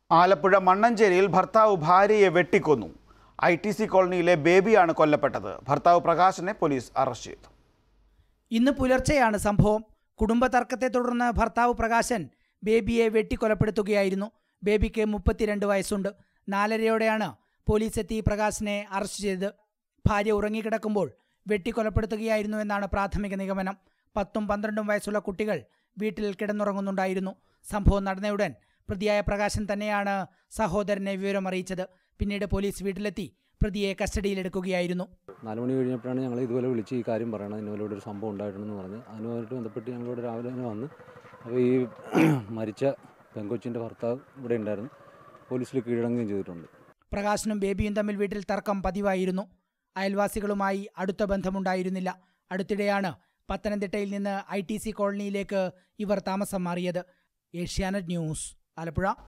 ആലപ്പുഴ മണ്ണഞ്ചേരിയിൽ ഭർത്താവ് ഭാര്യയെ വെട്ടിക്കൊന്നു I T C കോളനിയിലെ ബേബിയാണ് കൊല്ലപ്പെട്ടത് ഭർത്താവ് പ്രകാശനെ പോലീസ് അറസ്റ്റ് ചെയ്തു ഇന്ന് പുലർച്ചെയാണ് സംഭവം കുടുംബ തർക്കത്തെ തുടർന്ന് ഭർത്താവ് പ്രകാശൻ ബേബിയെ വെട്ടിക്കൊലപ്പെടുത്തുകയായിരുന്നു ബേബിക്ക് മുപ്പത്തിരണ്ട് വയസ്സുണ്ട് നാലരയോടെയാണ് പോലീസ് എത്തി പ്രകാശിനെ അറസ്റ്റ് ചെയ്തത് ഭാര്യ ഉറങ്ങിക്കിടക്കുമ്പോൾ വെട്ടിക്കൊലപ്പെടുത്തുകയായിരുന്നു എന്നാണ് പ്രാഥമിക നിഗമനം പത്തും പന്ത്രണ്ടും വയസ്സുള്ള കുട്ടികൾ വീട്ടിൽ കിടന്നുറങ്ങുന്നുണ്ടായിരുന്നു സംഭവം നടന്നയുടൻ പ്രതിയായ പ്രകാശൻ തന്നെയാണ് സഹോദരനെ വിവരമറിയിച്ചത് പിന്നീട് പോലീസ് വീട്ടിലെത്തി പ്രതിയെ കസ്റ്റഡിയിലെടുക്കുകയായിരുന്നു നാല് മണി കഴിഞ്ഞപ്പോഴാണ് ഞങ്ങൾ ഇതുപോലെ വിളിച്ച് ഈ കാര്യം പറയണത് ഇന്നുപോലെ ഇവിടെ ഒരു സംഭവം ഉണ്ടായിട്ടുണ്ടെന്ന് പറഞ്ഞ് അതുമായിട്ട് ബന്ധപ്പെട്ട് ഞങ്ങളിവിടെ രാവിലെ തന്നെ വന്ന് അപ്പോൾ ഈ മരിച്ച പെങ്കൊച്ചിൻ്റെ ഭർത്താവ് ഇവിടെ ഉണ്ടായിരുന്നു പോലീസിൽ കീഴടങ്ങുകയും ചെയ്തിട്ടുണ്ട് പ്രകാശനും ബേബിയും തമ്മിൽ വീട്ടിൽ തർക്കം പതിവായിരുന്നു അയൽവാസികളുമായി അടുത്ത ബന്ധമുണ്ടായിരുന്നില്ല അടുത്തിടെയാണ് പത്തനംതിട്ടയിൽ നിന്ന് ഐ ടി സി കോളനിയിലേക്ക് ഇവർ താമസം മാറിയത് ഏഷ്യാനെറ്റ് ന്യൂസ് ആലപ്പുഴ